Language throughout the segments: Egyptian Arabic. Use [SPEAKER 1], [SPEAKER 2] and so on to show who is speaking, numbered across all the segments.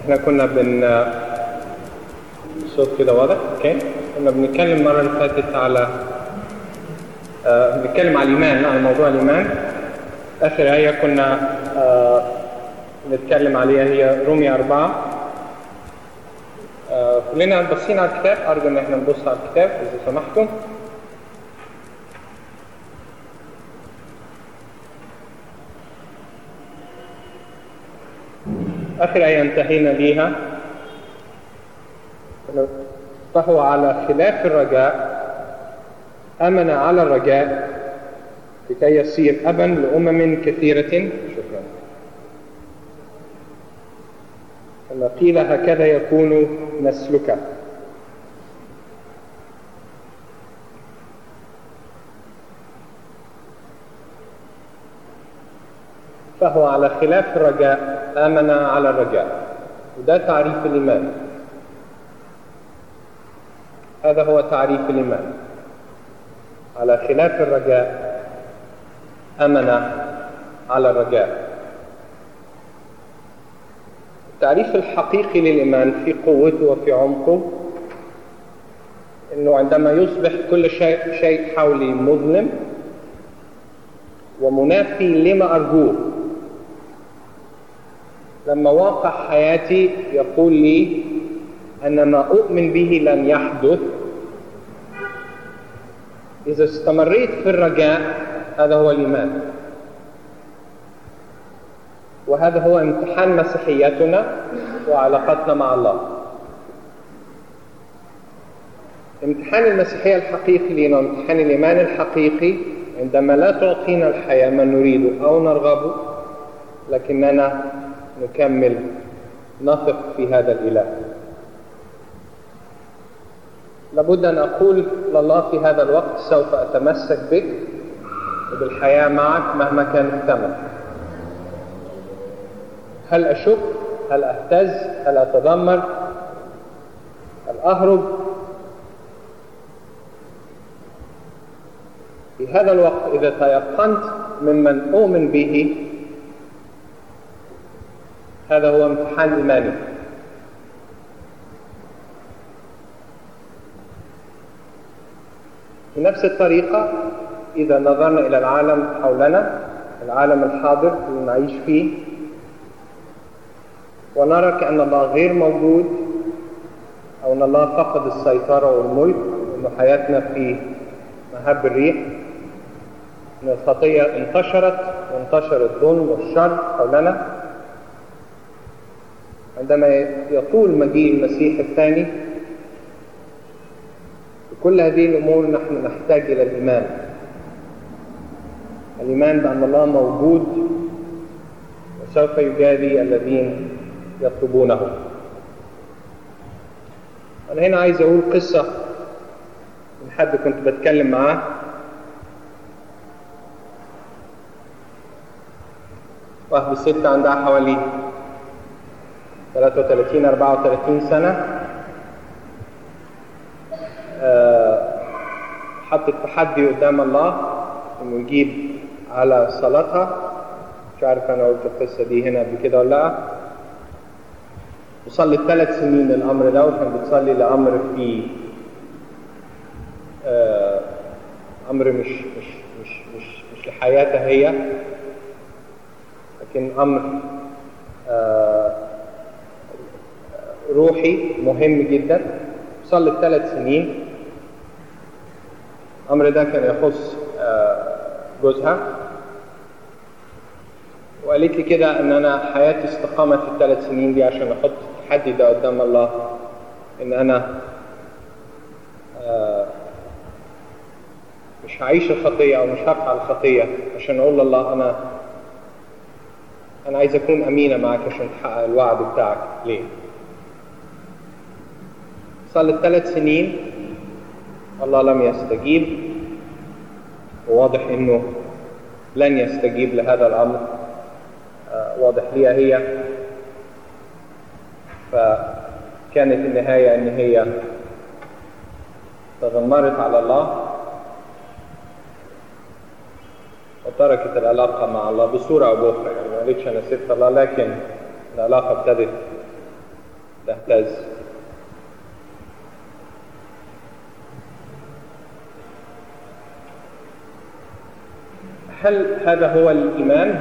[SPEAKER 1] احنا كنا بن الصوت كده واضح اوكي كنا بنتكلم المره اللي فاتت على آه بنتكلم على الايمان على موضوع الايمان اخر ايه كنا آه نتكلم عليها هي رومية أربعة آه كلنا باصين على الكتاب أرجو إن احنا نبص على الكتاب إذا سمحتم آخر آية انتهينا بيها فهو على خلاف الرجاء أمن على الرجاء لكي يصير أبا لأمم كثيرة شكرا كما قيل هكذا يكون نسلك فهو على خلاف الرجاء آمن على الرجاء وده تعريف الإيمان هذا هو تعريف الإيمان على خلاف الرجاء أمن على الرجاء التعريف الحقيقي للإيمان في قوته وفي عمقه أنه عندما يصبح كل شيء, شيء حولي مظلم ومنافي لما أرجوه لما واقع حياتي يقول لي أن ما أؤمن به لن يحدث إذا استمريت في الرجاء هذا هو الإيمان وهذا هو امتحان مسيحيتنا وعلاقتنا مع الله امتحان المسيحية الحقيقي لنا وامتحان الإيمان الحقيقي عندما لا تعطينا الحياة ما نريده أو نرغبه لكننا نكمل نثق في هذا الإله لابد أن أقول لله في هذا الوقت سوف أتمسك بك وبالحياة معك مهما كان الثمن هل أشك هل أهتز هل أتذمر هل أهرب في هذا الوقت إذا تيقنت ممن أؤمن به هذا هو امتحان إيماني بنفس الطريقة إذا نظرنا إلى العالم حولنا العالم الحاضر اللي نعيش فيه ونرى كأن الله غير موجود أو أن الله فقد السيطرة والملك وأن حياتنا في مهب الريح أن الخطية انتشرت وانتشر الظلم والشر حولنا عندما يطول مجيء المسيح الثاني بكل هذه الأمور نحن نحتاج إلى الإيمان الإيمان بأن الله موجود وسوف يجازي الذين يطلبونه أنا هنا عايز أقول قصة من حد كنت بتكلم معاه واحدة ست عندها حوالي 33 34 سنة أه حطت تحدي قدام الله انه يجيب على صلاتها مش عارف انا قلت القصه دي هنا قبل كده ولا لا وصلت ثلاث سنين الامر ده وكان بتصلي لامر في أه امر مش مش مش مش مش لحياتها هي لكن امر أه روحي مهم جدا صلت ثلاث سنين الامر ده كان يخص جوزها وقالت لي كده ان انا حياتي استقامت في الثلاث سنين دي عشان احط التحدي ده قدام الله ان انا مش هعيش الخطيه او مش هفعل الخطيه عشان اقول لله انا انا عايز اكون امينه معاك عشان تحقق الوعد بتاعك ليه صلت ثلاث سنين الله لم يستجيب وواضح انه لن يستجيب لهذا الامر آه واضح ليها هي فكانت النهايه ان هي تذمرت على الله وتركت العلاقه مع الله بصوره او باخرى يعني ما قالتش انا سبت الله لكن العلاقه ابتدت تهتز هل هذا هو الإيمان؟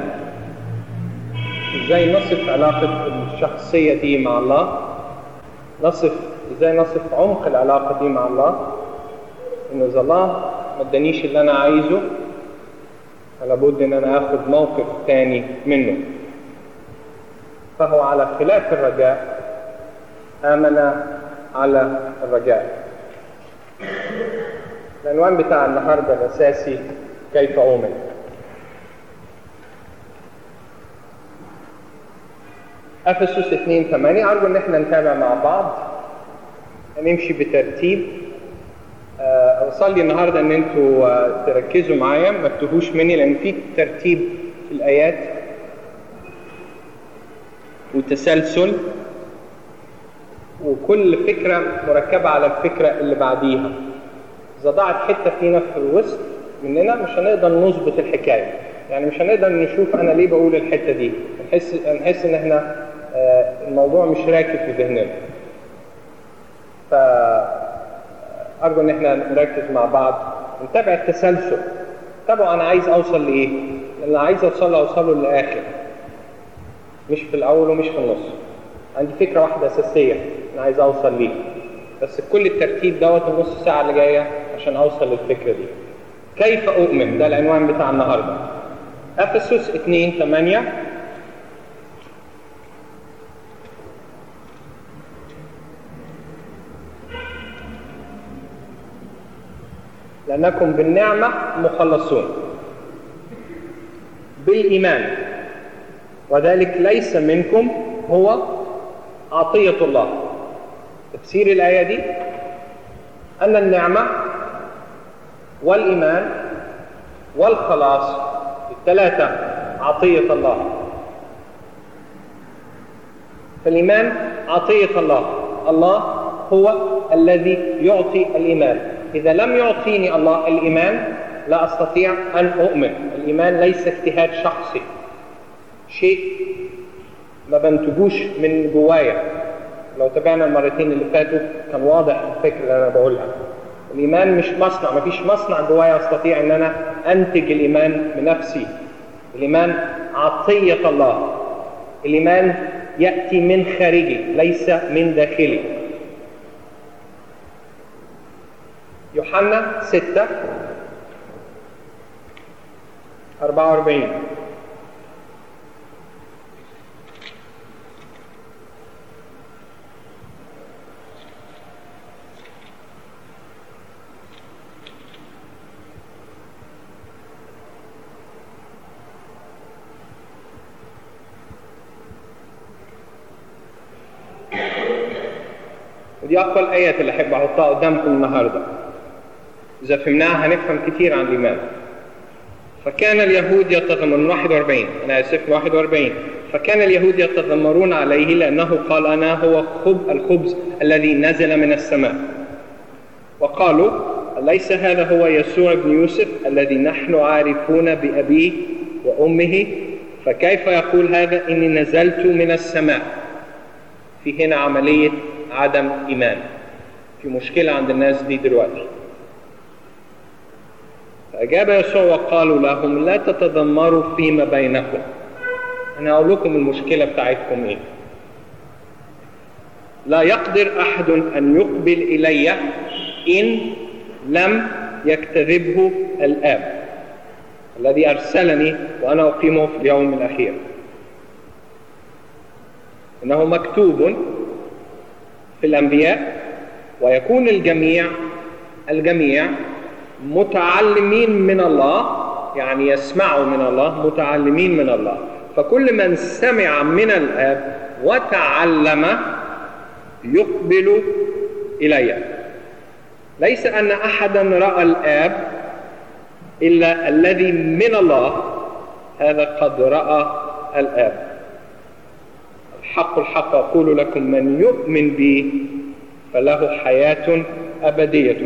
[SPEAKER 1] ازاي نصف علاقة الشخصية دي مع الله؟ نصف ازاي نصف عمق العلاقة دي مع الله؟ إنه إذا الله ما ادانيش اللي أنا عايزه لابد إن أنا آخد موقف تاني منه. فهو على خلاف الرجاء آمن على الرجاء. العنوان بتاع النهارده الأساسي كيف أؤمن؟ افسس 2 8 ارجو ان احنا نتابع مع بعض نمشي بترتيب اصلي النهارده ان انتوا تركزوا معايا ما تتوهوش مني لان في ترتيب في الايات وتسلسل وكل فكره مركبه على الفكره اللي بعديها اذا ضاعت حته فينا في الوسط مننا مش هنقدر نظبط الحكايه يعني مش هنقدر نشوف انا ليه بقول الحته دي نحس نحس ان احنا الموضوع مش راكب في ذهننا فأرجو إن احنا نركز مع بعض نتابع التسلسل تابعوا أنا عايز أوصل لإيه لأن عايز أوصل أوصله للآخر مش في الأول ومش في النص عندي فكرة واحدة أساسية أنا عايز أوصل ليه بس كل الترتيب دوت النص ساعة اللي جاية عشان أوصل للفكرة دي كيف أؤمن ده العنوان بتاع النهاردة أفسس 2 8 لأنكم بالنعمة مخلصون بالإيمان وذلك ليس منكم هو عطية الله تفسير الآية دي أن النعمة والإيمان والخلاص الثلاثة عطية الله فالإيمان عطية الله الله هو الذي يعطي الإيمان إذا لم يعطيني الله الإيمان لا أستطيع أن أؤمن الإيمان ليس اجتهاد شخصي شيء ما بنتجوش من جوايا لو تابعنا المرتين اللي فاتوا كان واضح الفكرة اللي أنا بقولها الإيمان مش مصنع ما فيش مصنع جوايا أستطيع أن أنا أنتج الإيمان بنفسي الإيمان عطية الله الإيمان يأتي من خارجي ليس من داخلي يوحنا 6 44 ودي أقوى الآيات اللي أحب أحطها قدامكم النهارده إذا فهمناها هنفهم كثير عن الإيمان فكان اليهود يتذمرون 41 أنا آسف 41 فكان اليهود يتذمرون عليه لأنه قال أنا هو خب الخبز الذي نزل من السماء وقالوا أليس هذا هو يسوع بن يوسف الذي نحن عارفون بأبيه وأمه فكيف يقول هذا إني نزلت من السماء في هنا عملية عدم إيمان في مشكلة عند الناس دي دلوقتي فأجاب يسوع وقالوا لهم لا تتذمروا فيما بينكم أنا أقول لكم المشكلة بتاعتكم إيه لا يقدر أحد أن يقبل إلي إن لم يكتذبه الآب الذي أرسلني وأنا أقيمه في اليوم الأخير إنه مكتوب في الأنبياء ويكون الجميع الجميع متعلمين من الله يعني يسمعوا من الله متعلمين من الله فكل من سمع من الآب وتعلم يقبل إلي ليس أن أحدا رأى الآب إلا الذي من الله هذا قد رأى الآب الحق الحق أقول لكم من يؤمن بي فله حياة أبدية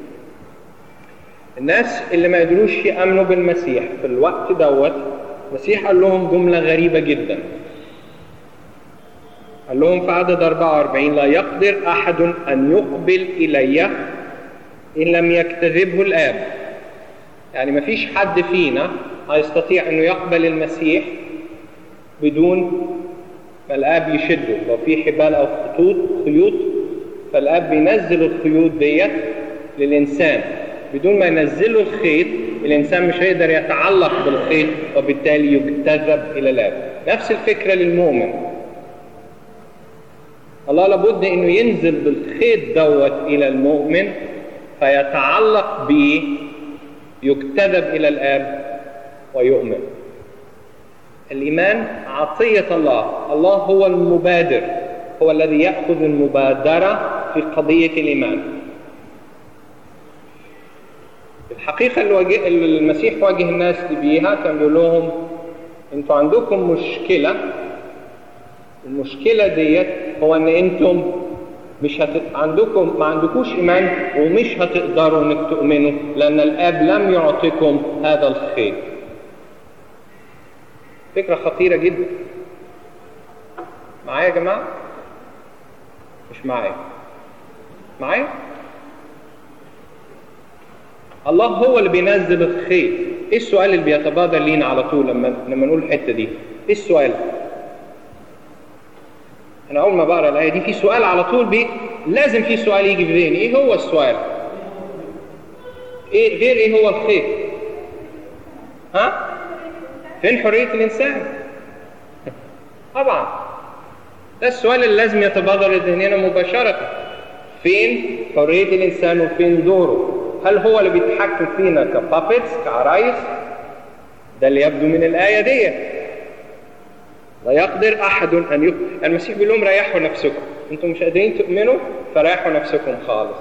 [SPEAKER 1] الناس اللي ما يقدروش يأمنوا بالمسيح في الوقت دوت المسيح قال لهم جملة غريبة جدا قال لهم في عدد 44 لا يقدر أحد أن يقبل إلي إن لم يكتذبه الآب يعني ما فيش حد فينا هيستطيع أنه يقبل المسيح بدون ما الآب يشده لو في حبال أو خطوط خيوط فالآب بينزل الخيوط ديت للإنسان بدون ما ينزله الخيط الإنسان مش هيقدر يتعلق بالخيط وبالتالي يجتذب إلى الآب نفس الفكرة للمؤمن الله لابد انه ينزل بالخيط دوت الى المؤمن فيتعلق به يجتذب الى الاب ويؤمن الايمان عطيه الله الله هو المبادر هو الذي ياخذ المبادره في قضيه الايمان الحقيقه اللي المسيح واجه الناس بيها كان بيقول لهم انتوا عندكم مشكله المشكله ديت هو ان انتم مش هت... عندكم ما عندكوش ايمان ومش هتقدروا انك تؤمنوا لان الاب لم يعطيكم هذا الخير فكره خطيره جدا معايا يا جماعه مش معايا معايا الله هو اللي بينزل الخير ايه السؤال اللي بيتبادر لينا على طول لما لما نقول الحته دي ايه السؤال انا اول ما بقرا الايه دي في سؤال على طول بي لازم في سؤال يجي في ذهني ايه هو السؤال ايه غير ايه هو الخير ها فين حريه الانسان طبعا ده السؤال اللي لازم يتبادر لذهننا مباشره فين حريه الانسان وفين دوره هل هو اللي بيتحكم فينا كبابتس كعرايس ده اللي يبدو من الايه ديت لا يقدر احد ان يقبل المسيح بيقول لهم ريحوا نفسكم انتم مش قادرين تؤمنوا فريحوا نفسكم خالص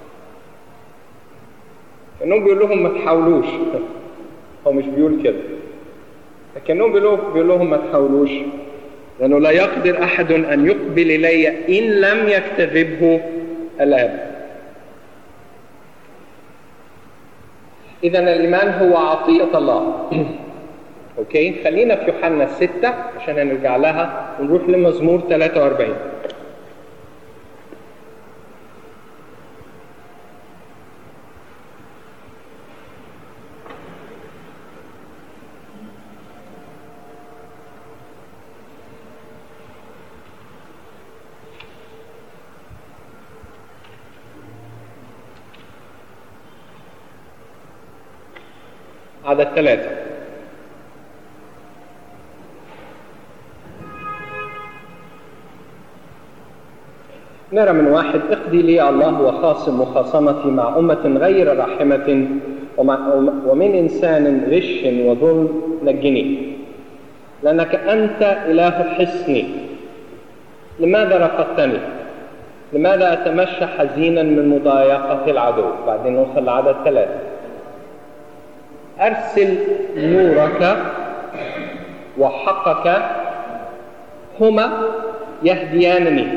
[SPEAKER 1] كانهم بيقول لهم ما تحاولوش هو مش بيقول كده لكنهم بيقول لهم ما تحاولوش لانه لا يقدر احد ان يقبل الي ان لم يكتذبه الاب اذا الايمان هو عطيه الله اوكي خلينا في يوحنا 6 عشان هنرجع لها ونروح لمزمور 43 عدد ثلاثة نرى من واحد اقضي لي الله وخاصم مخاصمتي مع أمة غير رحمة ومن إنسان غش وظلم نجني لأنك أنت إله حصني لماذا رفضتني لماذا أتمشى حزينا من مضايقة العدو بعدين نوصل لعدد ثلاثة أرسل نورك وحقك هما يهديانني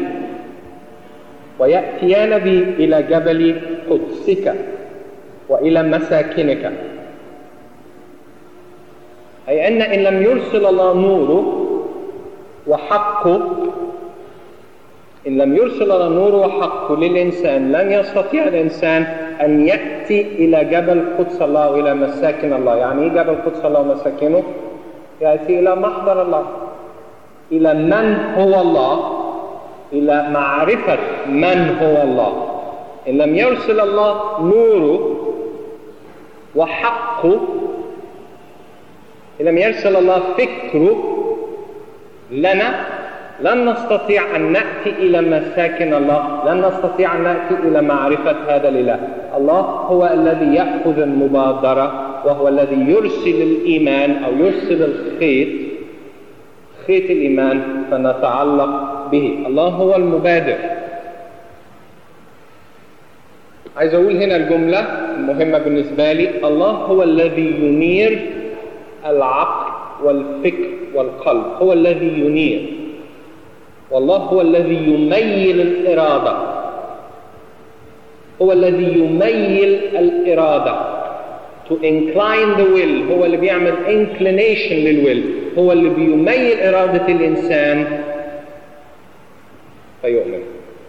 [SPEAKER 1] ويأتيان بي إلى جبل قدسك وإلى مساكنك أي أن إن لم يرسل الله نوره وحقه إن لم يرسل الله نوره وحقه للإنسان لن يستطيع الإنسان أن يأتي إلى جبل قدس الله وإلى مساكن الله يعني إيه جبل قدس الله ومساكنه يأتي إلى محضر الله إلى من هو الله إلى معرفة من هو الله إن لم يرسل الله نوره وحقه إن لم يرسل الله فكره لنا لن نستطيع أن نأتي إلى مساكن الله لن نستطيع أن نأتي إلى معرفة هذا الإله الله هو الذي يأخذ المبادرة وهو الذي يرسل الإيمان أو يرسل الخيط خيط الإيمان فنتعلق به الله هو المبادر عايز أقول هنا الجملة المهمة بالنسبة لي الله هو الذي ينير العقل والفكر والقلب هو الذي ينير والله هو الذي يميل الإرادة هو الذي يميل الإرادة to incline the will هو اللي بيعمل inclination للويل هو اللي بيميل إرادة الإنسان فيؤمن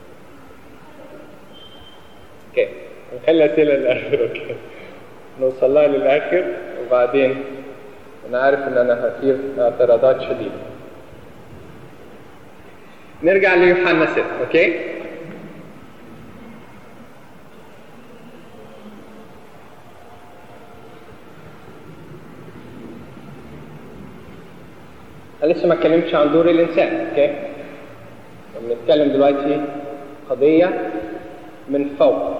[SPEAKER 1] اوكي نخلي الاسئله للاخر اوكي نوصل لها للاخر وبعدين انا عارف ان انا هثير اعتراضات شديده نرجع ليوحنا 6 اوكي انا لسه ما اتكلمتش عن دور الانسان اوكي بنتكلم دلوقتي قضيه من فوق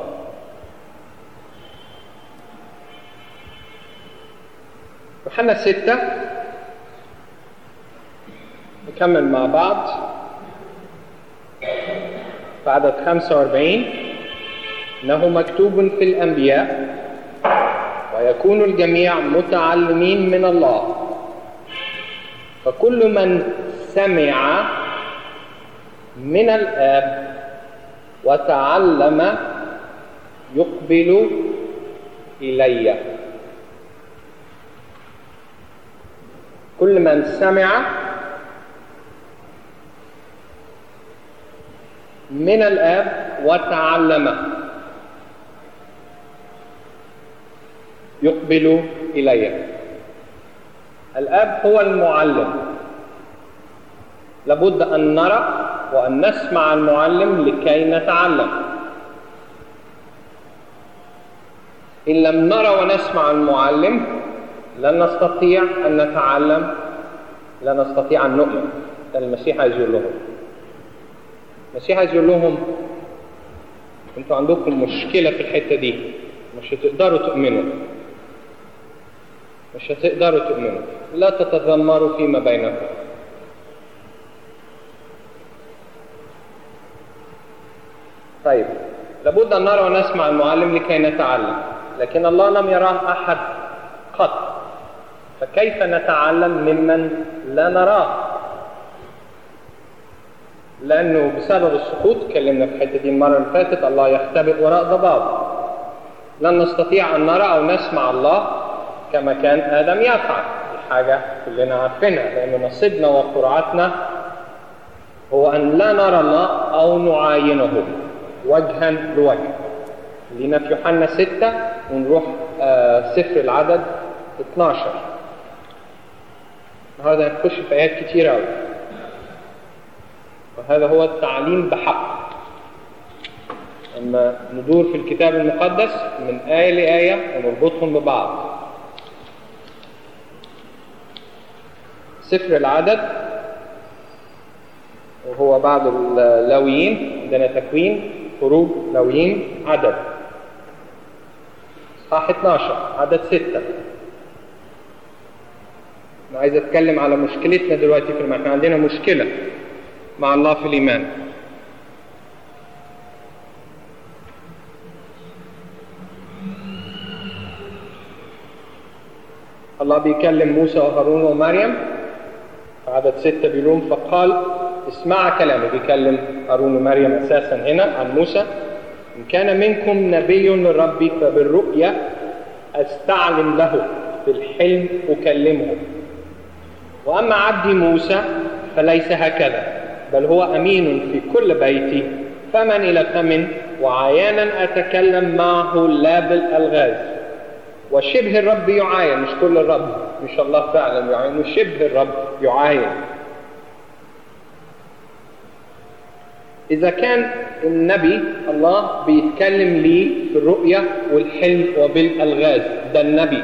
[SPEAKER 1] يوحنا ستة نكمل مع بعض في عدد 45 إنه مكتوب في الأنبياء ويكون الجميع متعلمين من الله فكل من سمع من الآب وتعلم يقبل إلي كل من سمع من الآب وتعلم يقبل إلي الآب هو المعلم لابد أن نرى وأن نسمع المعلم لكي نتعلم إن لم نرى ونسمع المعلم لن نستطيع أن نتعلم لا نستطيع أن نؤمن ده المسيح عايز يقول لهم المسيح عايز يقول لهم انتوا عندكم مشكلة في الحتة دي مش هتقدروا تؤمنوا مش هتقدروا تؤمنوا لا تتذمروا فيما بينكم طيب لابد أن نرى ونسمع المعلم لكي نتعلم لكن الله لم يراه أحد قط فكيف نتعلم ممن لا نراه لأنه بسبب السقوط اتكلمنا في الحتة دي المرة اللي فاتت الله يختبئ وراء ضباب لن نستطيع أن نرى أو نسمع الله كما كان آدم يفعل دي حاجة كلنا عارفينها لأن نصيبنا وقرعتنا هو أن لا نرى الله أو نعاينه وجها لوجه لينا في يوحنا ستة ونروح آه سفر العدد 12 النهارده هنخش في آيات كتيرة أوي وهذا هو التعليم بحق أما ندور في الكتاب المقدس من آية لآية ونربطهم ببعض سفر العدد وهو بعض اللاويين عندنا تكوين خروج لاويين عدد صح 12 عدد 6 أنا عايز أتكلم على مشكلتنا دلوقتي في المعنى احنا عندنا مشكلة مع الله في الإيمان الله بيكلم موسى وهارون ومريم في عدد ستة بيقولون فقال اسمع كلامي بيكلم هارون ومريم أساسا هنا عن موسى إن كان منكم نبي من ربي فبالرؤيا أستعلم له في الحلم أكلمه وأما عبدي موسى فليس هكذا بل هو أمين في كل بيتي فمن إلى فم وعيانا أتكلم معه لا بالألغاز وشبه الرب يعاين مش كل الرب مش الله فعلا يعاين وشبه الرب يعاين إذا كان النبي الله بيتكلم لي في الرؤية والحلم وبالألغاز ده النبي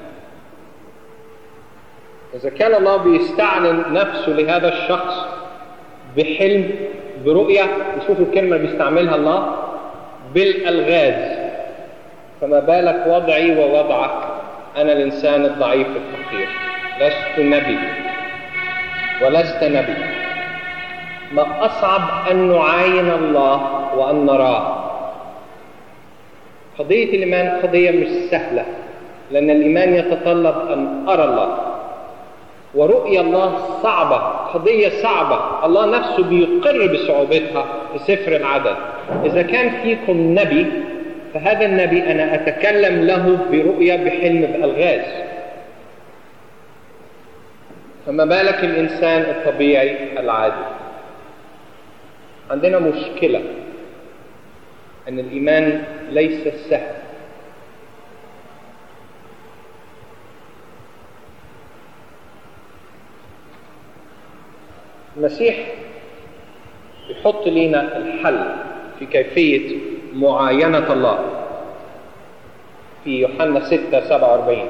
[SPEAKER 1] إذا كان الله بيستعلن نفسه لهذا الشخص بحلم برؤية نشوف الكلمة اللي بيستعملها الله بالألغاز فما بالك وضعي ووضعك أنا الإنسان الضعيف الفقير لست نبي ولست نبي ما أصعب أن نعاين الله وأن نراه قضية الإيمان قضية مش سهلة لأن الإيمان يتطلب أن أرى الله ورؤية الله صعبة قضية صعبة الله نفسه بيقر بصعوبتها في سفر العدد إذا كان فيكم نبي فهذا النبي أنا أتكلم له برؤية بحلم بألغاز فما بالك الإنسان الطبيعي العادي عندنا مشكلة أن الإيمان ليس سهل المسيح يحط لنا الحل في كيفية معاينة الله في يوحنا 6 47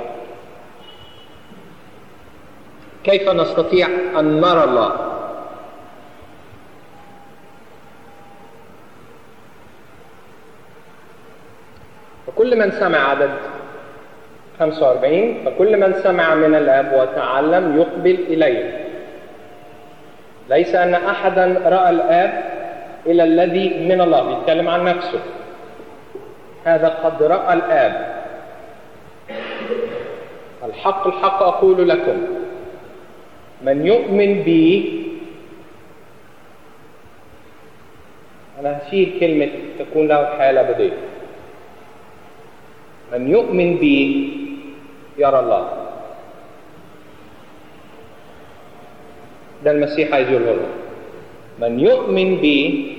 [SPEAKER 1] كيف نستطيع أن نرى الله فكل من سمع عدد 45 فكل من سمع من الاب وتعلم يقبل اليه ليس ان احدا راى الاب الى الذي من الله بيتكلم عن نفسه هذا قد راى الاب الحق الحق اقول لكم من يؤمن بي انا هشيل كلمه تكون له الحياه الابديه من يؤمن بي يرى الله ده المسيح عايز يقوله لنا من يؤمن بي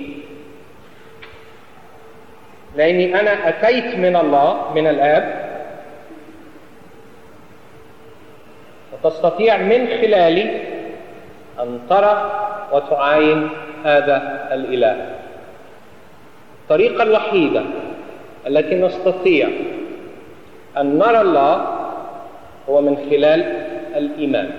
[SPEAKER 1] لاني انا اتيت من الله من الاب وتستطيع من خلالي ان ترى وتعاين هذا الاله الطريقه الوحيده التي نستطيع أن نرى الله هو من خلال الإيمان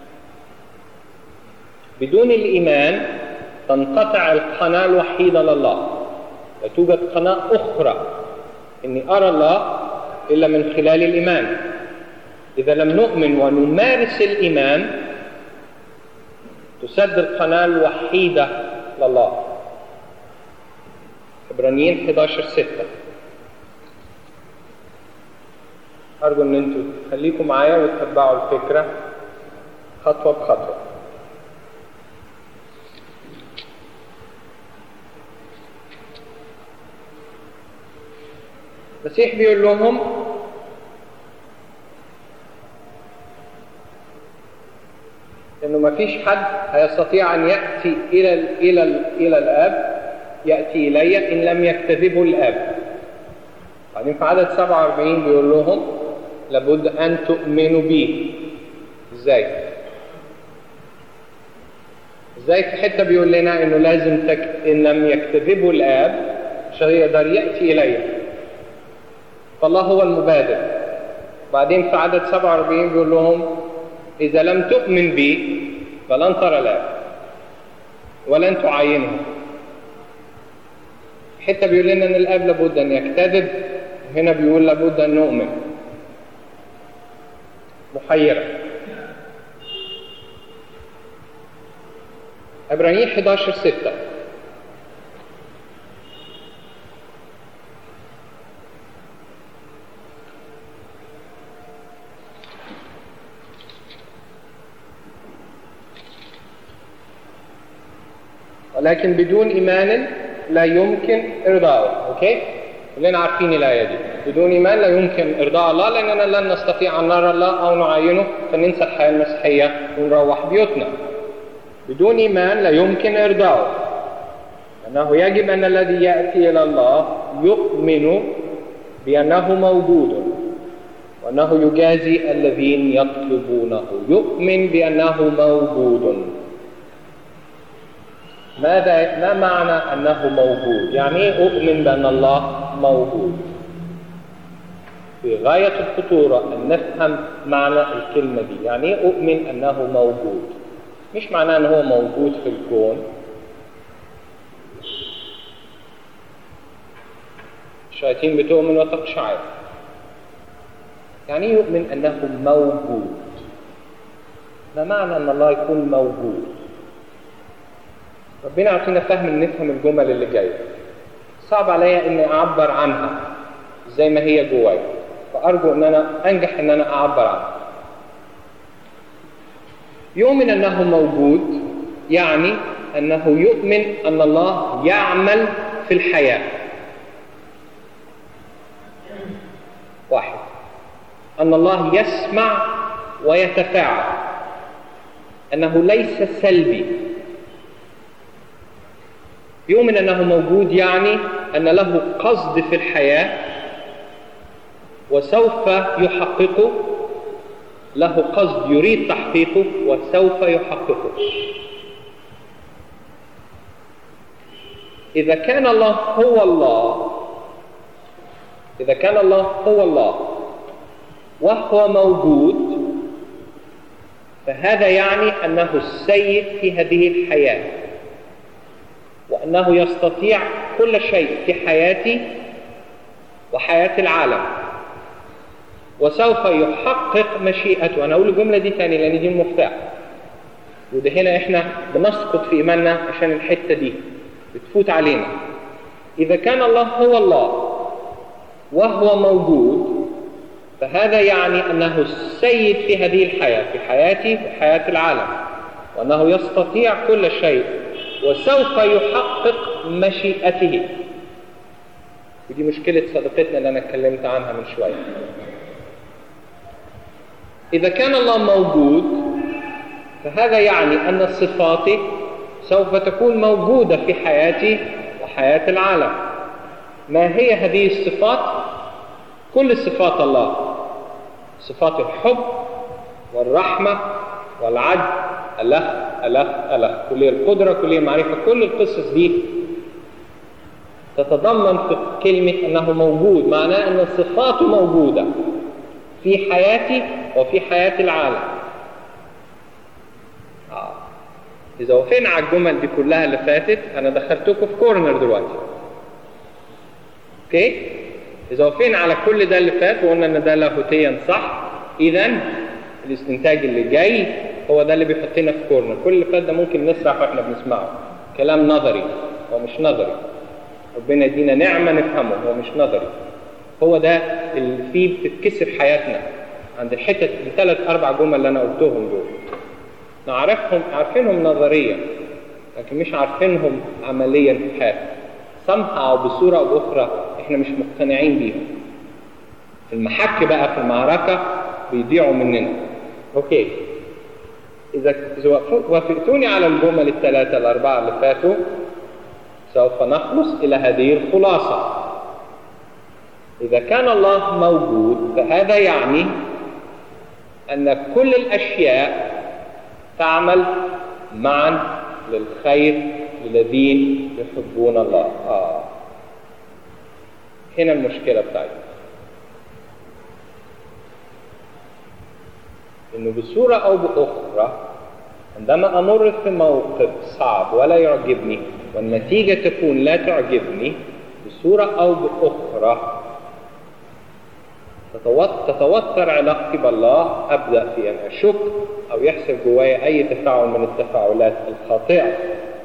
[SPEAKER 1] بدون الإيمان تنقطع القناة الوحيدة لله لا توجد قناة أخرى إني أرى الله إلا من خلال الإيمان إذا لم نؤمن ونمارس الإيمان تسد القناة الوحيدة لله عبرانيين 11 6 أرجو إن أنتوا خليكم معايا وتتبعوا الفكرة خطوة بخطوة. المسيح بيقول لهم إنه ما فيش حد هيستطيع أن يأتي إلى ال إلى ال إلى الآب يأتي إلي إن لم يكتذبه الآب. بعدين في عدد 47 بيقول لهم لابد أن تؤمنوا بي إزاي؟ إزاي في حتة بيقول لنا إنه لازم تك... إن لم يكتذبوا الآب مش هيقدر يأتي إلي فالله هو المبادر بعدين في عدد 47 بيقول لهم إذا لم تؤمن بي فلن ترى الآب ولن تعاينه حتة بيقول لنا إن الآب لابد أن يكتذب هنا بيقول لابد أن نؤمن محيرة عبرانيين 11 6 ولكن بدون إيمان لا يمكن إرضاؤه أوكي كلنا عارفين الآية دي بدون إيمان لا يمكن إرضاء الله لأننا لن نستطيع أن نرى الله أو نعاينه فننسى الحياة المسيحية ونروح بيوتنا بدون إيمان لا يمكن إرضاؤه أنه يجب أن الذي يأتي إلى الله يؤمن بأنه موجود وأنه يجازي الذين يطلبونه يؤمن بأنه موجود ماذا ما معنى أنه موجود يعني إيه أؤمن بأن الله موجود في غاية الخطورة أن نفهم معنى الكلمة دي يعني إيه أؤمن أنه موجود مش معناه أنه هو موجود في الكون الشياطين بتؤمن وتقشعر يعني يؤمن أنه موجود ما معنى أن الله يكون موجود ربنا يعطينا فهم ان نفهم الجمل اللي جايه صعب عليا اني اعبر عنها زي ما هي جوايا فارجو ان انا انجح ان انا اعبر عنها يؤمن انه موجود يعني انه يؤمن ان الله يعمل في الحياه واحد ان الله يسمع ويتفاعل انه ليس سلبي يؤمن أنه موجود يعني أن له قصد في الحياة وسوف يحققه له قصد يريد تحقيقه وسوف يحققه إذا كان الله هو الله إذا كان الله هو الله وهو موجود فهذا يعني أنه السيد في هذه الحياة وأنه يستطيع كل شيء في حياتي وحياة العالم وسوف يحقق مشيئته أنا أقول الجملة دي تاني لأن دي المفتاح وده هنا إحنا بنسقط في إيماننا عشان الحتة دي بتفوت علينا إذا كان الله هو الله وهو موجود فهذا يعني أنه السيد في هذه الحياة في حياتي وحياة العالم وأنه يستطيع كل شيء وسوف يحقق مشيئته ودي مشكلة صديقتنا اللي أنا اتكلمت عنها من شوية إذا كان الله موجود فهذا يعني أن صفاتي سوف تكون موجودة في حياتي وحياة العالم ما هي هذه الصفات؟ كل صفات الله صفات الحب والرحمة والعدل أله أله أله كلية القدرة كلية المعرفة كل القصص دي تتضمن في كلمة أنه موجود معناه أن صفاته موجودة في حياتي وفي حياة العالم آه. إذا وقفنا على الجمل دي كلها اللي فاتت أنا دخلتكم في كورنر دلوقتي أوكي إذا وقفنا على كل ده اللي فات وقلنا إن ده لاهوتيا صح إذا الاستنتاج اللي جاي هو ده اللي بيحطنا في كورنر كل اللي فات ده ممكن نسرح واحنا بنسمعه كلام نظري هو مش نظري ربنا يدينا نعمة نفهمه هو مش نظري هو ده اللي فيه بتتكسر حياتنا عند الحتة الثلاث أربع جمل اللي أنا قلتهم دول نعرفهم عارفينهم نظريا لكن مش عارفينهم عمليا في الحياة somehow بصورة أو بأخرى إحنا مش مقتنعين بيهم في المحك بقى في المعركة بيضيعوا مننا أوكي إذا وافقتوني على الجمل الثلاثة الأربعة اللي فاتوا سوف نخلص إلى هذه الخلاصة إذا كان الله موجود فهذا يعني أن كل الأشياء تعمل معا للخير للذين يحبون الله آه. هنا المشكلة بتاعتنا إنه بصورة أو بأخرى عندما أمر في موقف صعب ولا يعجبني والنتيجة تكون لا تعجبني بصورة أو بأخرى تتوتر علاقتي بالله أبدأ في أن أشك أو يحصل جوايا أي تفاعل من التفاعلات الخاطئة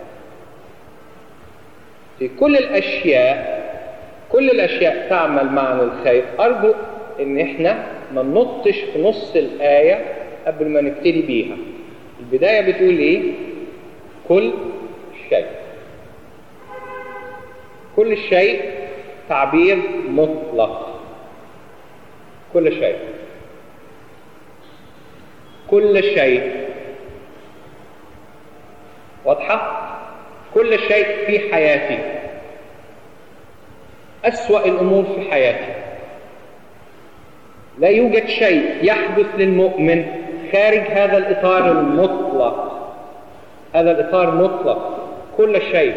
[SPEAKER 1] في كل الأشياء كل الأشياء تعمل معنا الخير أرجو إن إحنا ما ننطش في نص الآية قبل ما نبتدي بيها البداية بتقول إيه؟ كل شيء كل شيء تعبير مطلق كل شيء كل شيء واضحة؟ كل شيء في حياتي أسوأ الأمور في حياتي لا يوجد شيء يحدث للمؤمن خارج هذا الإطار المطلق هذا الإطار مطلق كل شيء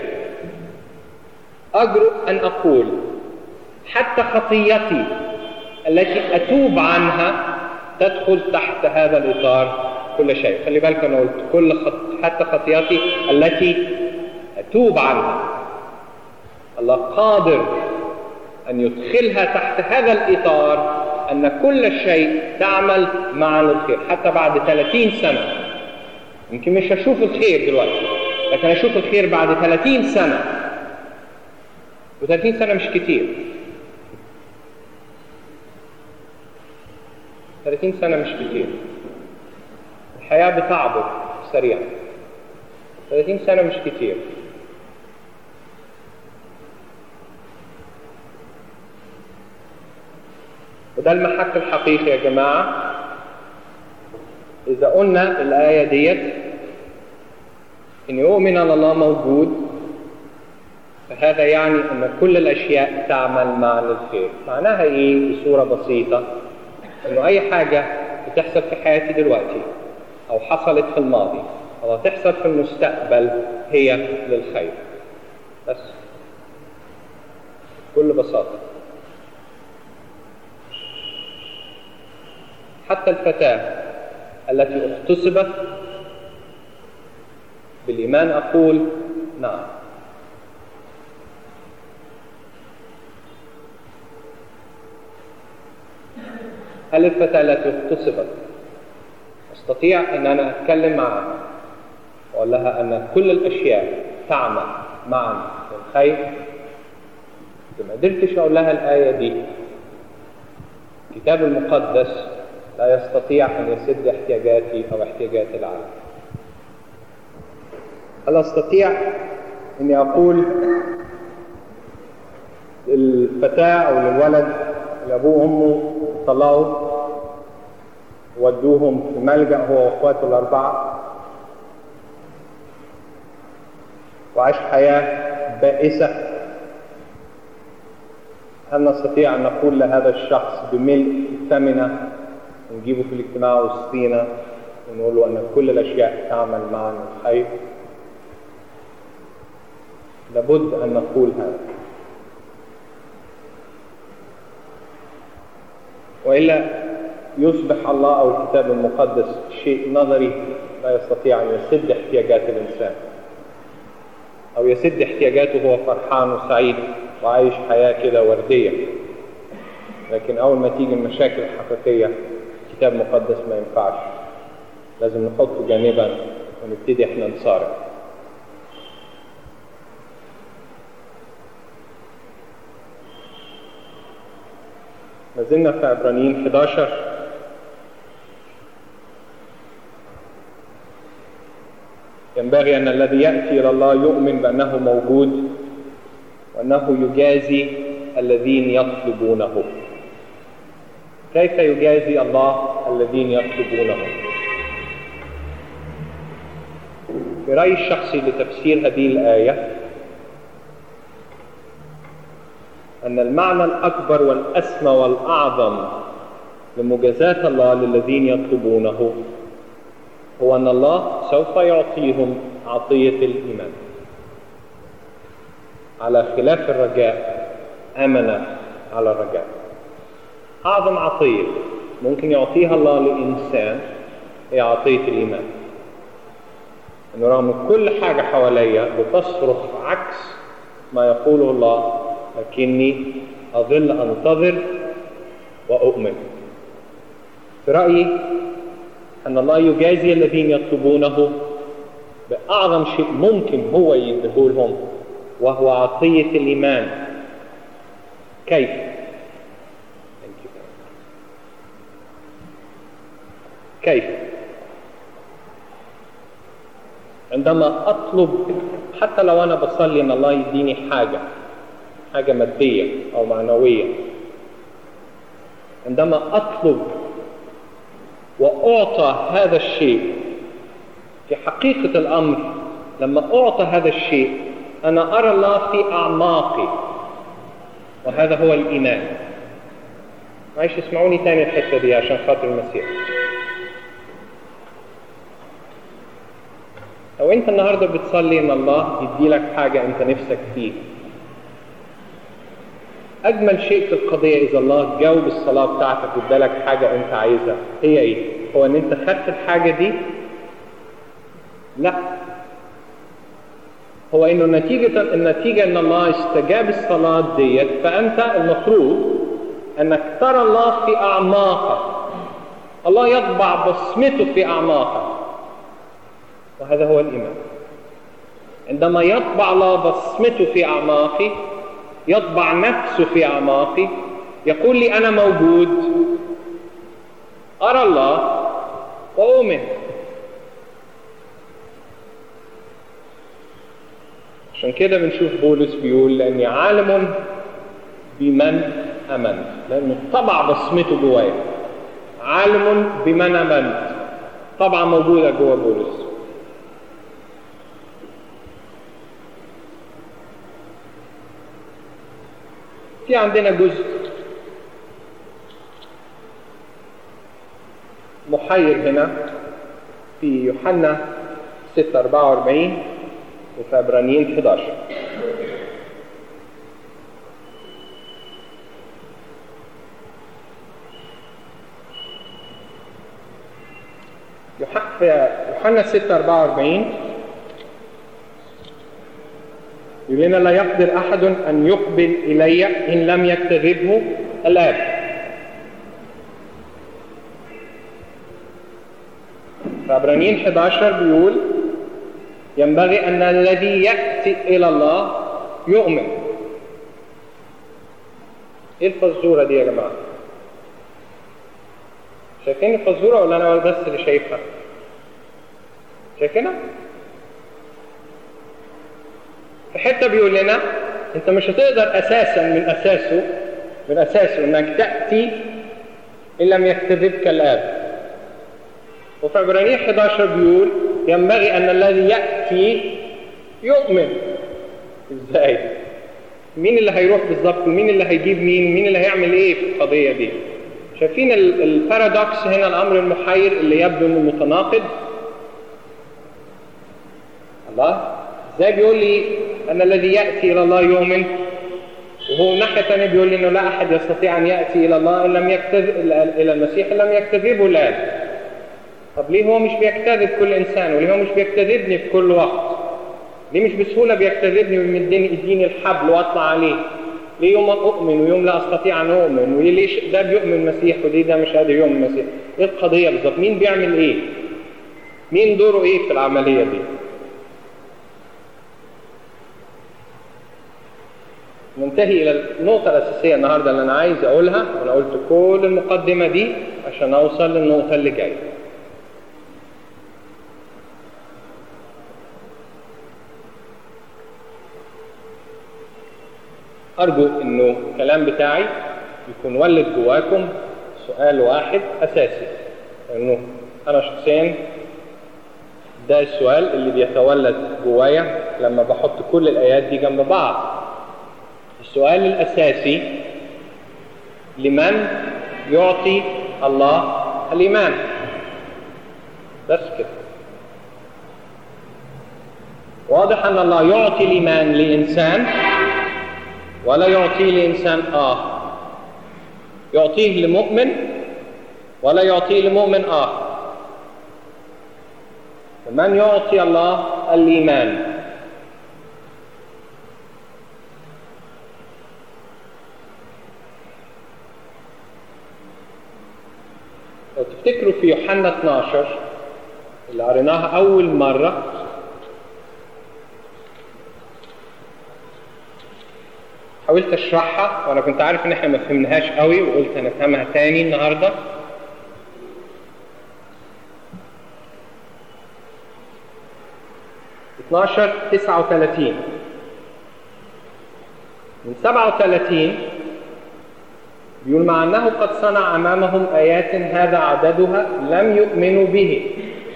[SPEAKER 1] أجرؤ أن أقول حتى خطيتي التي أتوب عنها تدخل تحت هذا الإطار كل شيء خلي بالك أنا قلت كل خط... حتى خطياتي التي أتوب عنها الله قادر أن يدخلها تحت هذا الإطار أن كل شيء تعمل معا للخير حتى بعد 30 سنة يمكن مش هشوف الخير دلوقتي لكن أشوف الخير بعد 30 سنة و30 سنة مش كتير 30 سنة مش كتير الحياة بتعبر سريعا 30 سنة مش كتير وده المحك الحقيقي يا جماعة إذا قلنا الآية ديت إن يؤمن أن الله موجود فهذا يعني أن كل الأشياء تعمل معا للخير معناها إيه بصورة بسيطة أنه أي حاجة بتحصل في حياتي دلوقتي أو حصلت في الماضي أو هتحصل في المستقبل هي للخير بس بكل بساطة حتى الفتاة التي اغتصبت بالإيمان أقول نعم هل الفتاة التي اغتصبت أستطيع أن أنا أتكلم معها وأقول لها أن كل الأشياء تعمل معا للخير ما قدرتش أقول لها الآية دي الكتاب المقدس لا يستطيع أن يسد احتياجاتي أو احتياجات العالم هل أستطيع أني أقول للفتاة أو للولد اللي أبوه وأمه طلعوا ودوهم في ملجأ هو وأخواته الأربعة وعاش حياة بائسة هل نستطيع أن نقول لهذا الشخص بملء ثمنة ونجيبه في الاجتماع وسطينا ونقول له أن كل الأشياء تعمل معا الخير لابد أن نقول هذا وإلا يصبح الله أو الكتاب المقدس شيء نظري لا يستطيع أن يسد احتياجات الإنسان أو يسد احتياجاته وهو فرحان وسعيد وعايش حياة كده وردية لكن أول ما تيجي المشاكل الحقيقية الكتاب المقدس ما ينفعش لازم نحطه جانبا ونبتدي احنا نصارع ما زلنا في عبرانيين 11 ينبغي أن الذي يأتي إلى الله يؤمن بأنه موجود وأنه يجازي الذين يطلبونه كيف يجازي الله الذين يطلبونه في رأيي الشخصي لتفسير هذه الآية أن المعنى الأكبر والأسمى والأعظم لمجازاة الله للذين يطلبونه هو أن الله سوف يعطيهم عطية الإيمان على خلاف الرجاء أمن على الرجاء أعظم عطية ممكن يعطيها الله لإنسان هي عطية الإيمان أنه رغم كل حاجة حواليا بتصرخ عكس ما يقوله الله لكني أظل أنتظر وأؤمن في رأيي أن الله يجازي الذين يطلبونه بأعظم شيء ممكن هو يديهولهم وهو عطية الإيمان كيف؟ كيف؟ عندما أطلب حتى لو أنا بصلي أن الله يديني حاجة حاجة مادية أو معنوية عندما أطلب وأعطى هذا الشيء في حقيقة الأمر لما أعطى هذا الشيء أنا أرى الله في أعماقي وهذا هو الإيمان معلش اسمعوني تاني الحتة دي عشان خاطر المسيح لو أنت النهاردة بتصلي إن الله يدي لك حاجة أنت نفسك فيه أجمل شيء في القضية إذا الله جاوب الصلاة بتاعتك وادالك حاجة أنت عايزها هي إيه؟ هو إن أنت خدت الحاجة دي؟ لا هو إنه نتيجة النتيجة إن الله استجاب الصلاة ديت فأنت المفروض أنك ترى الله في أعماقك الله يطبع بصمته في أعماقك وهذا هو الإيمان عندما يطبع الله بصمته في أعماقي يطبع نفسه في أعماقي يقول لي أنا موجود أرى الله وأؤمن عشان كده بنشوف بولس بيقول لأني عالم بمن أمنت لأنه طبع بصمته جوايا عالم بمن أمنت طبعا موجودة جوا بولس في عندنا جزء محير هنا في يوحنا 6 44 وفي عبرانيين 11 في يوحنا 6 44 يقول لنا لا يقدر أحد أن يقبل إلي إن لم يكتذبه الآب فعبرانيين 11 بيقول ينبغي أن الذي يأتي إلى الله يؤمن إيه الفزورة دي يا جماعة؟ شايفين الفزورة ولا أنا بس اللي شايفها؟ شايفينها؟ في حتة بيقول لنا أنت مش هتقدر أساسا من أساسه من أساسه إنك تأتي إن لم يكتذبك الآب وفي عبرانيين 11 بيقول ينبغي أن الذي يأتي يؤمن إزاي؟ مين اللي هيروح بالظبط ومين اللي هيجيب مين مين اللي هيعمل ايه في القضيه دي شايفين البارادوكس هنا الامر المحير اللي يبدو انه متناقض الله ازاي بيقول لي ان الذي ياتي الى الله يؤمن وهو ناحيه ثانيه بيقول لي انه لا احد يستطيع ان ياتي الى الله ان لم يكتذب الى المسيح ان لم يكتذبه الاب طب ليه هو مش بيكتذب كل انسان وليه هو مش بيكتذبني في كل وقت ليه مش بسهوله بيكتذبني ويمدني يديني الحبل واطلع عليه ليه يوم اؤمن ويوم لا استطيع ان اؤمن وليش ده بيؤمن مسيح وليه ده مش قادر يؤمن مسيح ايه القضيه بالظبط مين بيعمل ايه مين دوره ايه في العمليه دي ننتهي الى النقطه الاساسيه النهارده اللي انا عايز اقولها وانا قلت كل المقدمه دي عشان اوصل للنقطه اللي جايه أرجو إنه الكلام بتاعي يكون ولد جواكم سؤال واحد أساسي إنه أنا شخصيا ده السؤال اللي بيتولد جوايا لما بحط كل الآيات دي جنب بعض السؤال الأساسي لمن يعطي الله الإيمان بس كده واضح أن الله يعطي الإيمان لإنسان ولا يعطيه لإنسان آخر يعطيه لمؤمن ولا يعطيه لمؤمن آخر من يعطي الله الإيمان لو تفتكروا في يوحنا 12 اللي قريناها أول مرة حاولت اشرحها وانا كنت عارف ان احنا ما فهمناهاش قوي وقلت هنفهمها تاني النهارده اتناشر تسعة وثلاثين من سبعة وثلاثين بيقول مع أنه قد صنع أمامهم آيات هذا عددها لم يؤمنوا به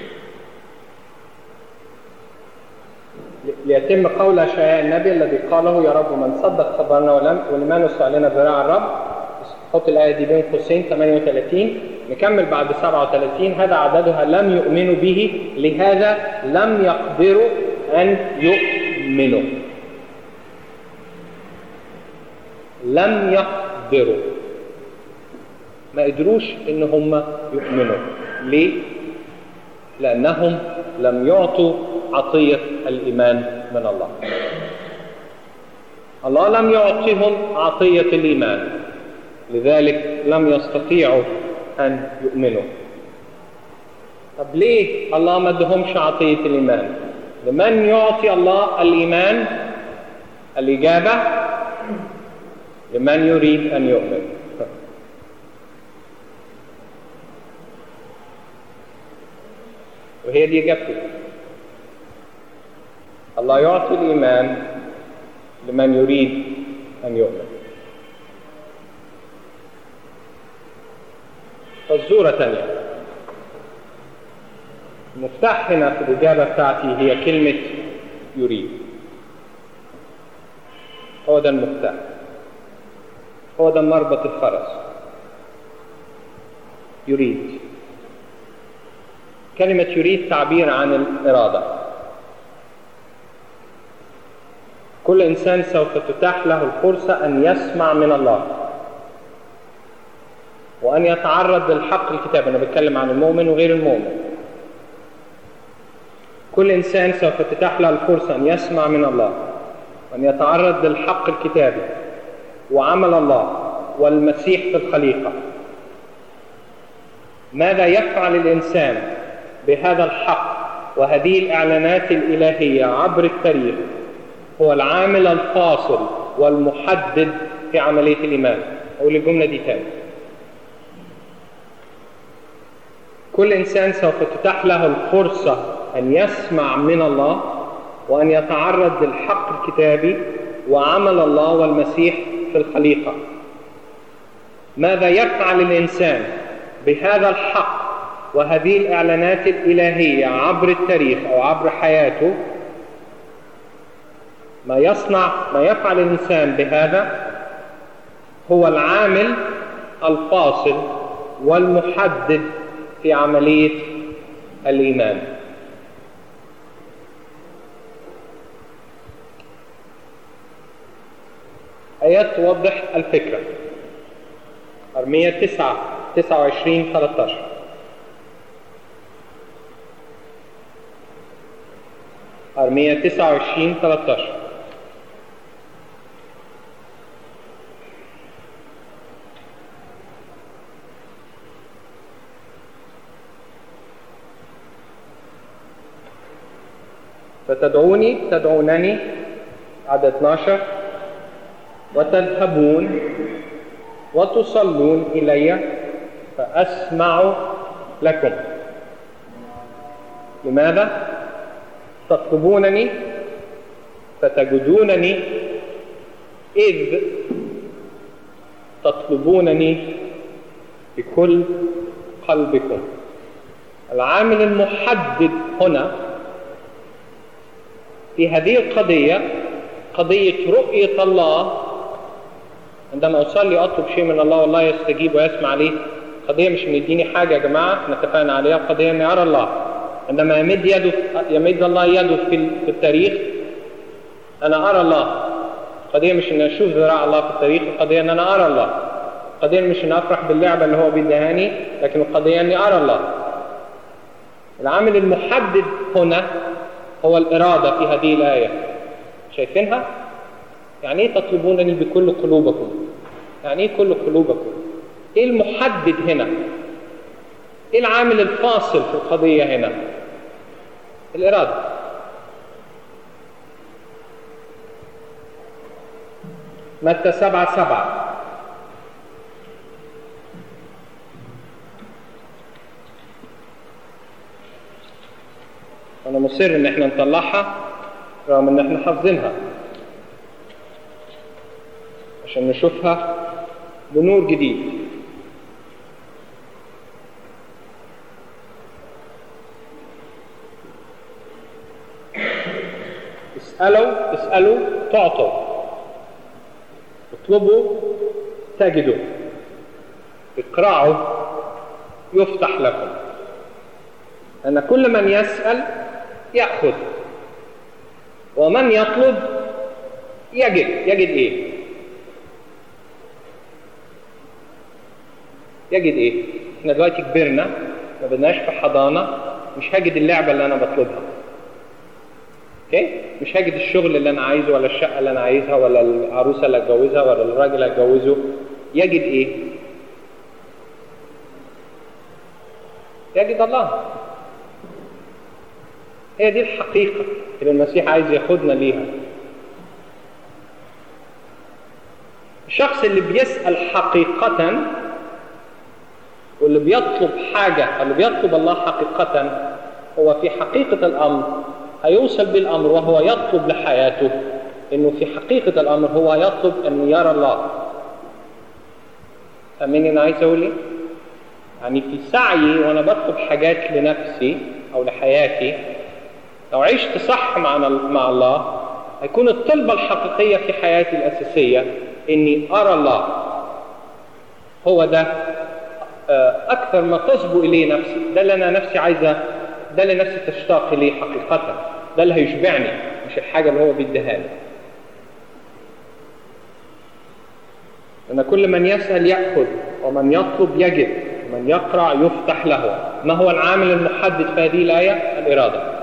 [SPEAKER 1] ليتم قول أشعياء النبي الذي قاله يا رب من صدق خبرنا ولم ولما نسع لنا ذراع الرب حط الآية دي بين قوسين 38 نكمل بعد 37 هذا عددها لم يؤمنوا به لهذا لم يقدروا أن يؤمنوا لم يقدروا ما قدروش ان هم يؤمنوا ليه لانهم لم يعطوا عطيه الايمان من الله الله لم يعطهم عطيه الايمان لذلك لم يستطيعوا ان يؤمنوا طب ليه الله ما ادهمش عطيه الايمان لمن يعطي الله الايمان الاجابه لمن يريد ان يؤمن وهي دي إجابته الله يعطي الإيمان لمن يريد أن يؤمن فالزورة ثانية المفتاح هنا في الإجابة بتاعتي هي كلمة يريد هو ده المفتاح هو ده مربط الفرس يريد كلمة يريد تعبير عن الإرادة كل إنسان سوف تتاح له الفرصة أن يسمع من الله وأن يتعرض للحق الكتاب أنا بتكلم عن المؤمن وغير المؤمن كل إنسان سوف تتاح له الفرصة أن يسمع من الله وأن يتعرض للحق الكتابي وعمل الله والمسيح في الخليقة ماذا يفعل الإنسان بهذا الحق وهذه الإعلانات الإلهية عبر التاريخ هو العامل الفاصل والمحدد في عملية الإيمان أقول الجملة دي تاني كل إنسان سوف تتاح له الفرصة أن يسمع من الله وأن يتعرض للحق الكتابي وعمل الله والمسيح في الخليقة ماذا يفعل الإنسان بهذا الحق وهذه الإعلانات الإلهية عبر التاريخ أو عبر حياته ما يصنع ما يفعل الإنسان بهذا هو العامل الفاصل والمحدد في عملية الإيمان آيات توضح الفكرة أرمية 9 29 13 أرمية 29 13 فتدعوني تدعونني عدد 12 وتذهبون وتصلون إلي فأسمع لكم لماذا؟ تطلبونني فتجدونني إذ تطلبونني بكل قلبكم العامل المحدد هنا في هذه القضية قضية رؤية الله عندما أصلي أطلب شيء من الله والله يستجيب ويسمع لي قضية مش مديني حاجة يا جماعة احنا اتفقنا عليها قضية أن أرى الله عندما يمد يده يمد الله يده في في التاريخ أنا أرى الله قضية مش إن أشوف ذراع الله في التاريخ القضية أن أنا أرى الله القضية مش إن أفرح باللعبة اللي هو بيدهاني لكن القضية أني أرى الله العامل المحدد هنا هو الإرادة في هذه الآية شايفينها؟ يعني إيه تطلبونني بكل قلوبكم؟ يعني إيه كل قلوبكم؟ إيه المحدد هنا؟ إيه العامل الفاصل في القضية هنا؟ الإرادة متى سبعة سبعة أنا مصر إن إحنا نطلعها رغم إن إحنا حافظينها عشان نشوفها بنور جديد اسألوا اسألوا تعطوا اطلبوا تجدوا اقرعوا يفتح لكم أن كل من يسأل يأخذ ومن يطلب يجد يجد إيه يجد إيه إحنا دلوقتي كبرنا ما بدناش في حضانة مش هجد اللعبة اللي أنا بطلبها اوكي مش هجد الشغل اللي انا عايزه ولا الشقه اللي انا عايزها ولا العروسه اللي اتجوزها ولا الراجل اللي اتجوزه يجد ايه يجد الله هي دي الحقيقه اللي المسيح عايز ياخدنا ليها الشخص اللي بيسال حقيقه واللي بيطلب حاجه اللي بيطلب الله حقيقه هو في حقيقه الامر هيوصل بالامر وهو يطلب لحياته انه في حقيقه الامر هو يطلب ان يرى الله فاهمين انا عايز اقول ايه يعني في سعيي وانا بطلب حاجات لنفسي او لحياتي لو عشت صح مع مع الله هيكون الطلبه الحقيقيه في حياتي الاساسيه اني ارى الله هو ده أكثر ما تصبو إليه نفسي ده اللي أنا نفسي عايزة ده اللي نفسي تشتاق إليه حقيقة ده اللي هيشبعني مش الحاجة اللي هو بيديها لي أن كل من يسأل يأخذ ومن يطلب يجد ومن يقرأ يفتح له ما هو العامل المحدد في هذه الآية الإرادة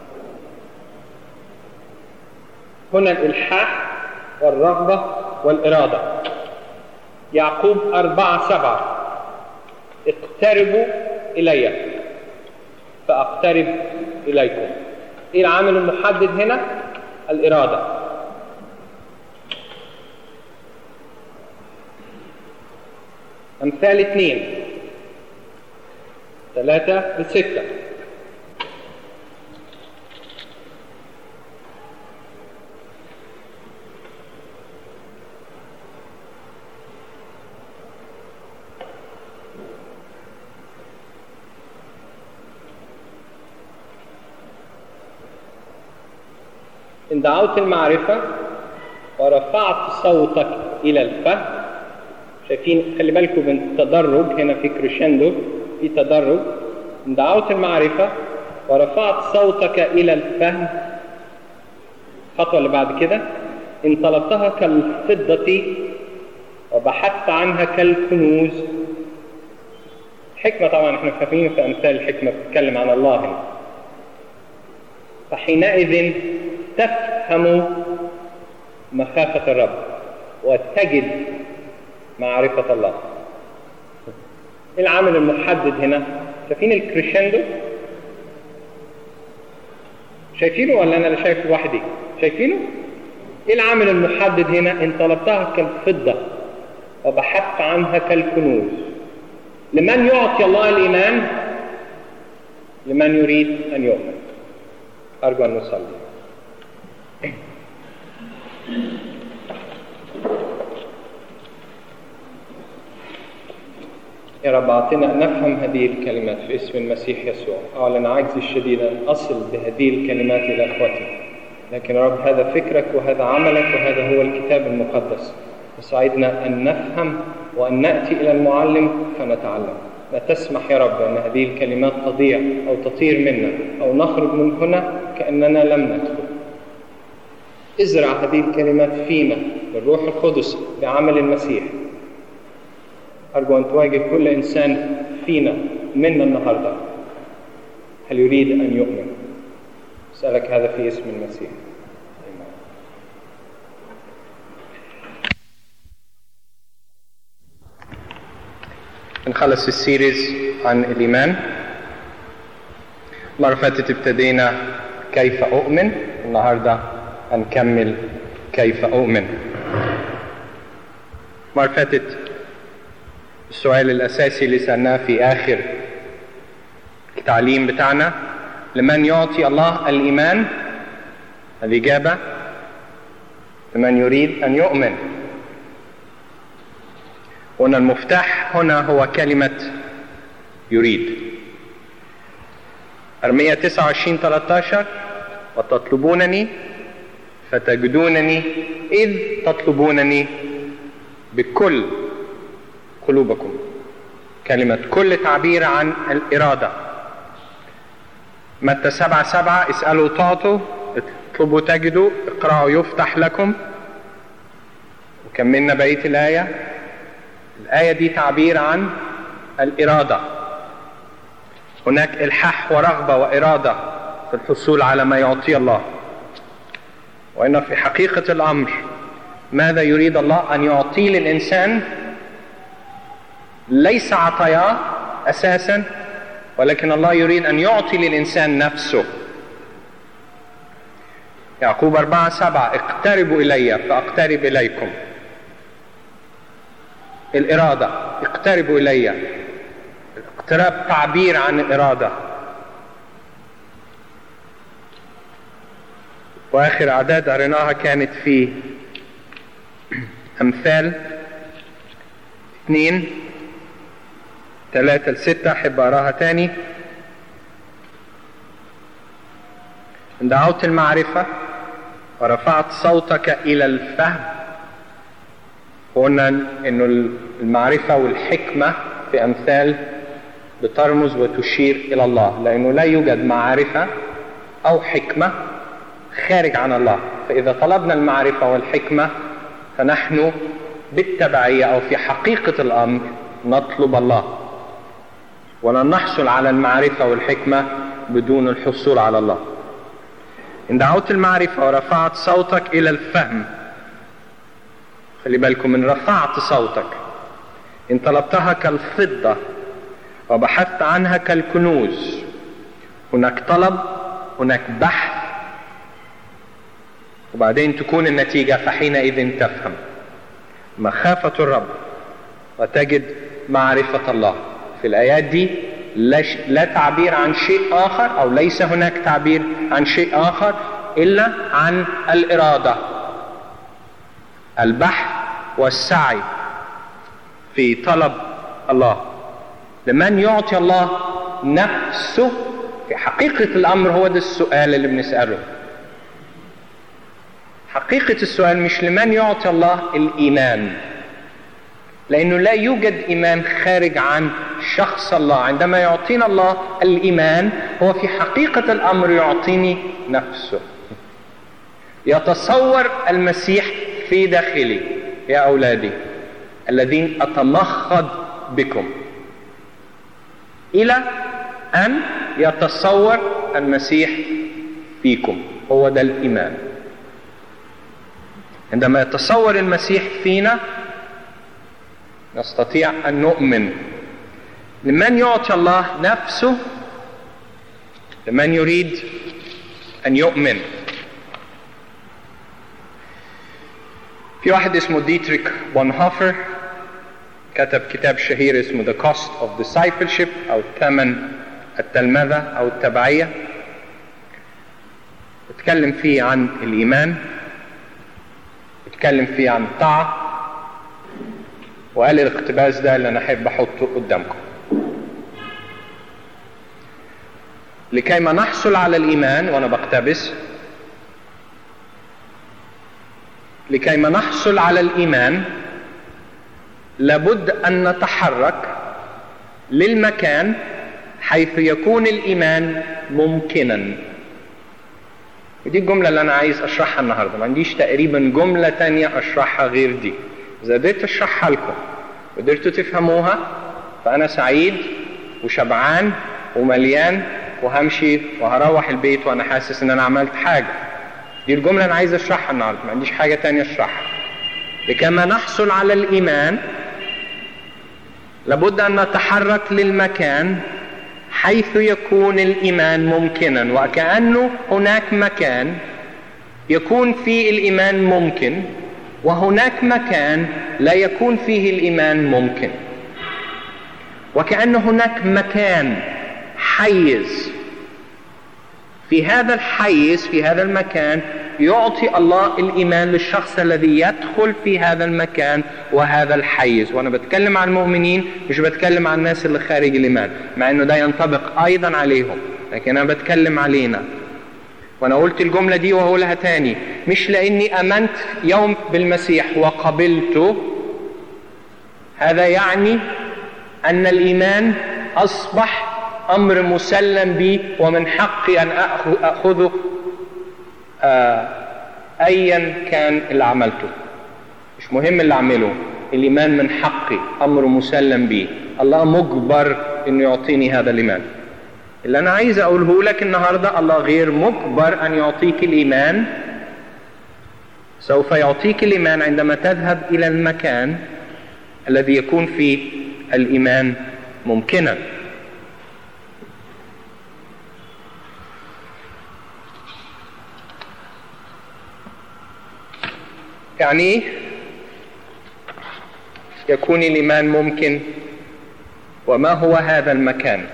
[SPEAKER 1] هنا الإلحاح والرغبة والإرادة يعقوب أربعة سبعة اقتربوا إلي فأقترب إليكم إيه العامل المحدد هنا الإرادة أمثال اثنين ثلاثة لستة إن دعوت المعرفة ورفعت صوتك إلى الفهم شايفين خلي بالكم من التدرج هنا في كريشندو في تدرج إن دعوت المعرفة ورفعت صوتك إلى الفهم الخطوة اللي بعد كده إن طلبتها كالفضة وبحثت عنها كالكنوز حكمة طبعا احنا فاهمين في أمثال الحكمة بتتكلم عن الله هنا فحينئذ تفهم مخافة الرب وتجد معرفة الله العامل المحدد هنا شايفين الكريشندو شايفينه ولا انا اللي شايف لوحدي شايفينه ايه العامل المحدد هنا ان طلبتها كالفضة وبحثت عنها كالكنوز لمن يعطي الله الايمان لمن يريد ان يؤمن ارجو ان نصلي يا رب أعطنا أن نفهم هذه الكلمات في اسم المسيح يسوع أعلن عجزي الشديد أن أصل بهذه الكلمات إلى أخوتي لكن يا رب هذا فكرك وهذا عملك وهذا هو الكتاب المقدس وساعدنا أن نفهم وأن نأتي إلى المعلم فنتعلم لا تسمح يا رب أن هذه الكلمات تضيع أو تطير منا أو نخرج من هنا كأننا لم ندخل ازرع هذه الكلمات فينا بالروح القدس بعمل المسيح أرجو أن تواجه كل إنسان فينا منا النهاردة هل يريد أن يؤمن أسألك هذا في اسم المسيح نخلص السيريز عن الإيمان مرة فاتت ابتدينا كيف أؤمن النهاردة هنكمل كيف أؤمن مرة فاتت السؤال الأساسي اللي سألناه في آخر التعليم بتاعنا لمن يعطي الله الإيمان الإجابة لمن يريد أن يؤمن هنا المفتاح هنا هو كلمة يريد أرمية 29 13 وتطلبونني فتجدونني إذ تطلبونني بكل قلوبكم كلمة كل تعبير عن الإرادة متى سبعة سبعة اسألوا تعطوا اطلبوا تجدوا اقرأوا يفتح لكم وكملنا بقية الآية الآية دي تعبير عن الإرادة هناك إلحاح ورغبة وإرادة في الحصول على ما يعطي الله وإن في حقيقة الأمر ماذا يريد الله أن يعطيه للإنسان ليس عطاياه أساسا ولكن الله يريد أن يعطي للإنسان نفسه يعقوب أربعة سبعة اقتربوا إلي فأقترب إليكم الإرادة اقتربوا إلي الاقتراب تعبير عن الإرادة وآخر أعداد قريناها كانت في أمثال اثنين ثلاثة لستة أحب أراها تاني دعوت المعرفة ورفعت صوتك إلى الفهم وقلنا انه المعرفة والحكمة في امثال بترمز وتشير الى الله لانه لا يوجد معرفة او حكمة خارج عن الله فاذا طلبنا المعرفة والحكمة فنحن بالتبعية او في حقيقة الامر نطلب الله ولن نحصل على المعرفة والحكمة بدون الحصول على الله إن دعوت المعرفة ورفعت صوتك إلى الفهم خلي بالكم إن رفعت صوتك إن طلبتها كالفضة وبحثت عنها كالكنوز هناك طلب هناك بحث وبعدين تكون النتيجة فحينئذ تفهم مخافة الرب وتجد معرفة الله في الآيات دي لا, ش... لا تعبير عن شيء آخر أو ليس هناك تعبير عن شيء آخر إلا عن الإرادة البحث والسعي في طلب الله لمن يعطي الله نفسه في حقيقة الأمر هو ده السؤال اللي بنسأله حقيقة السؤال مش لمن يعطي الله الإيمان لأنه لا يوجد إيمان خارج عن شخص الله عندما يعطينا الله الإيمان هو في حقيقة الأمر يعطيني نفسه يتصور المسيح في داخلي يا أولادي الذين أتمخض بكم إلى أن يتصور المسيح فيكم هو ده الإيمان عندما يتصور المسيح فينا نستطيع أن نؤمن لمن يعطي الله نفسه لمن يريد أن يؤمن في واحد اسمه ديتريك بونهوفر كتب كتاب شهير اسمه The Cost of Discipleship أو ثمن التلمذة أو التبعية اتكلم فيه عن الإيمان اتكلم فيه عن الطاعة وقال الاقتباس ده اللي انا احب احطه قدامكم لكي ما نحصل على الايمان وانا بقتبس لكي ما نحصل على الايمان لابد ان نتحرك للمكان حيث يكون الايمان ممكنا ودي الجمله اللي انا عايز اشرحها النهارده ما عنديش تقريبا جمله تانية اشرحها غير دي إذا قدرت أشرحها لكم وقدرتوا تفهموها فأنا سعيد وشبعان ومليان وهمشي وهروح البيت وأنا حاسس إن أنا عملت حاجة دي الجملة أنا عايز أشرحها النهاردة ما عنديش حاجة تانية أشرحها لكما نحصل على الإيمان لابد أن نتحرك للمكان حيث يكون الإيمان ممكنا وكأنه هناك مكان يكون فيه الإيمان ممكن وهناك مكان لا يكون فيه الايمان ممكن وكان هناك مكان حيز في هذا الحيز في هذا المكان يعطي الله الايمان للشخص الذي يدخل في هذا المكان وهذا الحيز وانا بتكلم عن المؤمنين مش بتكلم عن الناس اللي خارج الايمان مع انه ده ينطبق ايضا عليهم لكن انا بتكلم علينا وانا قلت الجمله دي وهقولها تاني مش لاني امنت يوم بالمسيح وقبلته هذا يعني ان الايمان اصبح امر مسلم بي ومن حقي ان اخذه آه ايا كان اللي عملته مش مهم اللي اعمله الايمان من حقي امر مسلم بي الله مجبر انه يعطيني هذا الايمان اللي انا عايز اقوله لك النهارده الله غير مجبر ان يعطيك الايمان سوف يعطيك الايمان عندما تذهب الى المكان الذي يكون فيه الايمان ممكنا يعني يكون الايمان ممكن وما هو هذا المكان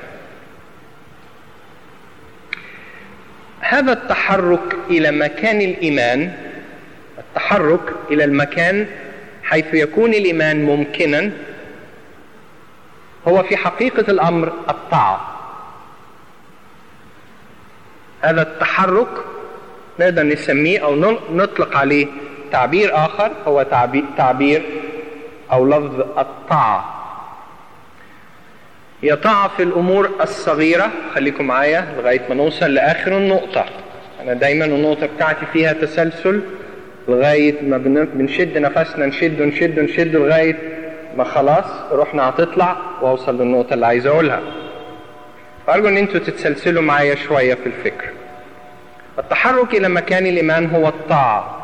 [SPEAKER 1] هذا التحرك الى مكان الايمان التحرك الى المكان حيث يكون الايمان ممكنا هو في حقيقه الامر الطاعه هذا التحرك نقدر نسميه او نطلق عليه تعبير اخر هو تعبير, تعبير أو لفظ الطاعة هي طاعة في الأمور الصغيرة خليكم معايا لغاية ما نوصل لآخر النقطة أنا دايما النقطة بتاعتي فيها تسلسل لغاية ما بنشد نفسنا نشد ونشد ونشد لغاية ما خلاص روحنا هتطلع واوصل للنقطة اللي عايز اقولها فارجو ان انتوا تتسلسلوا معايا شوية في الفكر التحرك الى مكان الايمان هو الطاعة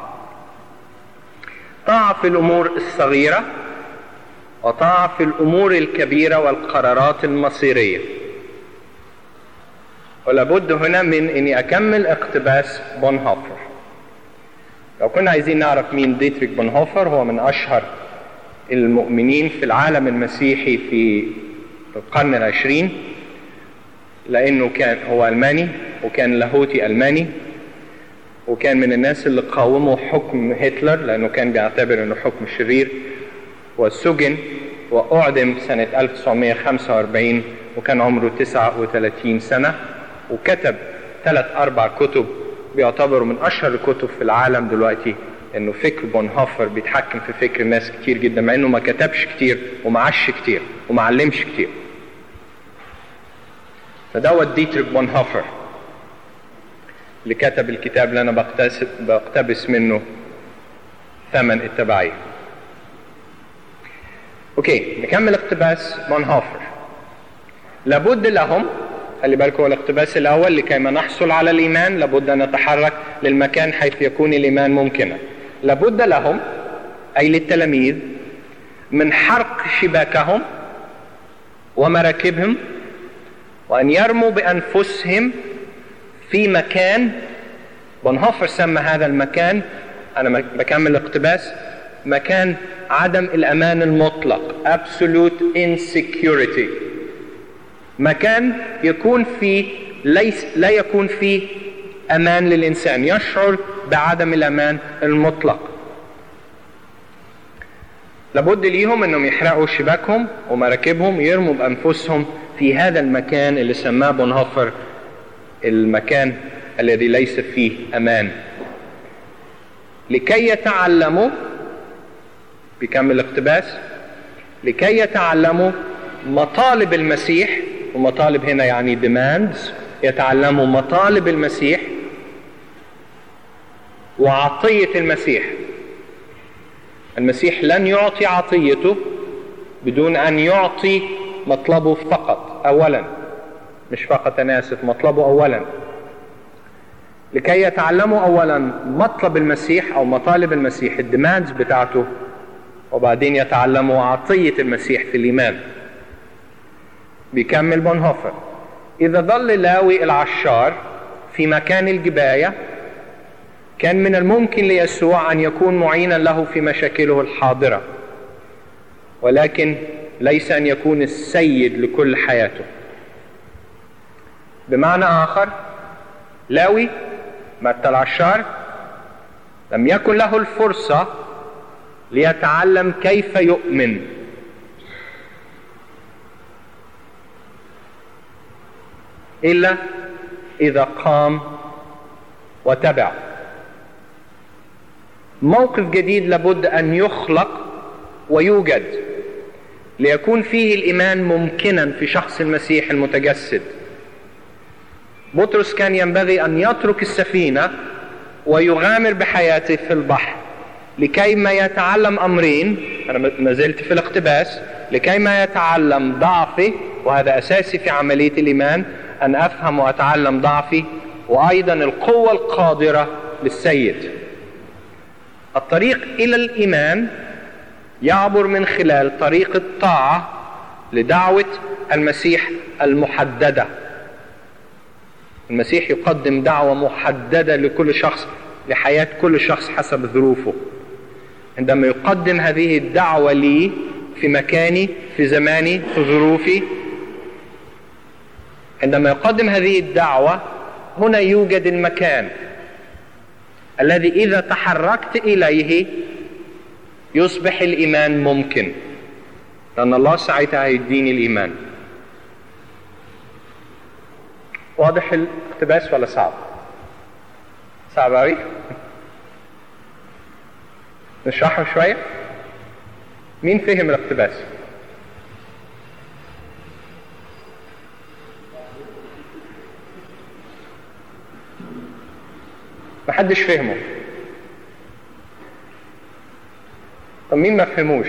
[SPEAKER 1] طاعة في الامور الصغيرة وطاعة في الامور الكبيرة والقرارات المصيرية ولابد هنا من اني اكمل اقتباس بونهوفر لو كنا عايزين نعرف مين ديتريك بونهوفر هو من اشهر المؤمنين في العالم المسيحي في القرن العشرين لانه كان هو الماني وكان لاهوتي الماني وكان من الناس اللي قاوموا حكم هتلر لانه كان بيعتبر انه حكم شرير وسجن واعدم سنه 1945 وكان عمره 39 سنه وكتب ثلاث اربع كتب بيعتبروا من اشهر الكتب في العالم دلوقتي انه فكر بونهوفر بيتحكم في فكر الناس كتير جدا مع انه ما كتبش كتير وما عاش كتير وما علمش كتير فدوت ديتريك بونهوفر اللي كتب الكتاب اللي انا بقتبس, بقتبس منه ثمن التبعية اوكي نكمل اقتباس بونهوفر لابد لهم خلي بالكم هو الاقتباس الاول لكي ما نحصل على الايمان لابد ان نتحرك للمكان حيث يكون الايمان ممكنا لابد لهم اي للتلاميذ من حرق شباكهم ومراكبهم وان يرموا بانفسهم في مكان بونهوفر سمى هذا المكان انا بكمل الاقتباس مكان عدم الامان المطلق absolute insecurity مكان يكون فيه ليس لا يكون فيه امان للانسان يشعر بعدم الامان المطلق لابد ليهم انهم يحرقوا شباكهم ومراكبهم يرموا بانفسهم في هذا المكان اللي سماه بونهوفر المكان الذي ليس فيه امان لكي يتعلموا بيكمل الاقتباس لكي يتعلموا مطالب المسيح ومطالب هنا يعني demands يتعلموا مطالب المسيح وعطية المسيح المسيح لن يعطي عطيته بدون أن يعطي مطلبه فقط أولا مش فقط أنا آسف مطلبه أولا لكي يتعلموا أولا مطلب المسيح أو مطالب المسيح الديماندز بتاعته وبعدين يتعلموا عطية المسيح في الإيمان بيكمل بونهوفر إذا ظل لاوي العشار في مكان الجباية كان من الممكن ليسوع أن يكون معينا له في مشاكله الحاضرة ولكن ليس أن يكون السيد لكل حياته بمعنى آخر لاوي متى العشار لم يكن له الفرصة ليتعلم كيف يؤمن إلا إذا قام وتبع موقف جديد لابد أن يخلق ويوجد ليكون فيه الإيمان ممكنا في شخص المسيح المتجسد بطرس كان ينبغي أن يترك السفينة ويغامر بحياته في البحر لكي ما يتعلم أمرين أنا ما زلت في الاقتباس لكي ما يتعلم ضعفه وهذا أساسي في عملية الإيمان أن أفهم وأتعلم ضعفي وأيضا القوة القادرة للسيد الطريق إلى الإيمان يعبر من خلال طريق الطاعة لدعوة المسيح المحددة المسيح يقدم دعوة محددة لكل شخص لحياة كل شخص حسب ظروفه عندما يقدم هذه الدعوة لي في مكاني في زماني في ظروفي عندما يقدم هذه الدعوة هنا يوجد المكان الذي إذا تحركت إليه يصبح الإيمان ممكن لأن الله ساعتها هيديني الإيمان واضح الاقتباس ولا صعب صعب أوي نشرحه شوية مين فهم الاقتباس محدش فهمه طب مين ما فهموش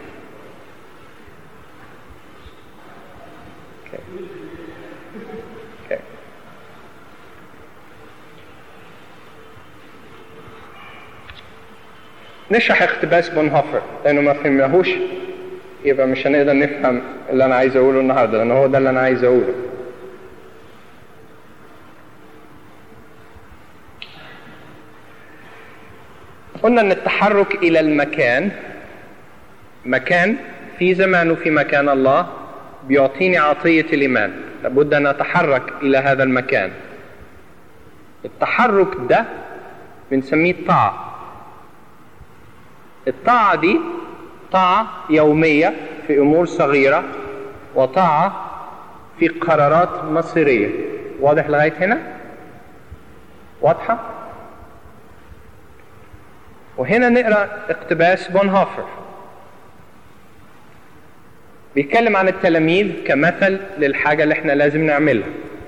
[SPEAKER 1] نشرح اقتباس بونهوفر لانه ما فهمناهوش يبقى مش هنقدر نفهم اللي انا عايز اقوله النهارده لان هو ده اللي انا عايز اقوله قلنا ان التحرك الى المكان مكان في زمان وفي مكان الله بيعطيني عطية الإيمان لابد أن أتحرك إلى هذا المكان التحرك ده بنسميه طاعة الطاعة دي طاعة يومية في أمور صغيرة وطاعة في قرارات مصيرية واضح لغاية هنا؟ واضحة؟ وهنا نقرأ اقتباس بونهوفر بيتكلم عن التلاميذ كمثل للحاجة اللي احنا لازم نعملها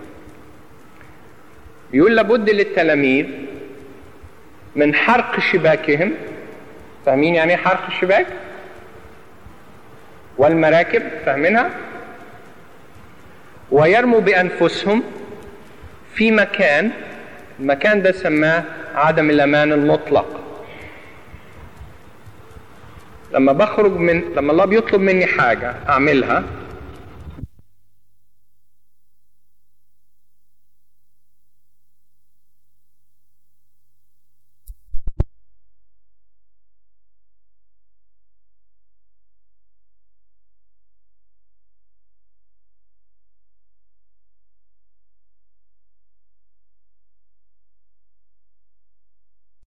[SPEAKER 1] بيقول لابد للتلاميذ من حرق شباكهم فاهمين يعني ايه حرق الشباك والمراكب فاهمينها ويرموا بأنفسهم في مكان المكان ده سماه عدم الأمان المطلق لما بخرج من لما الله بيطلب مني حاجة أعملها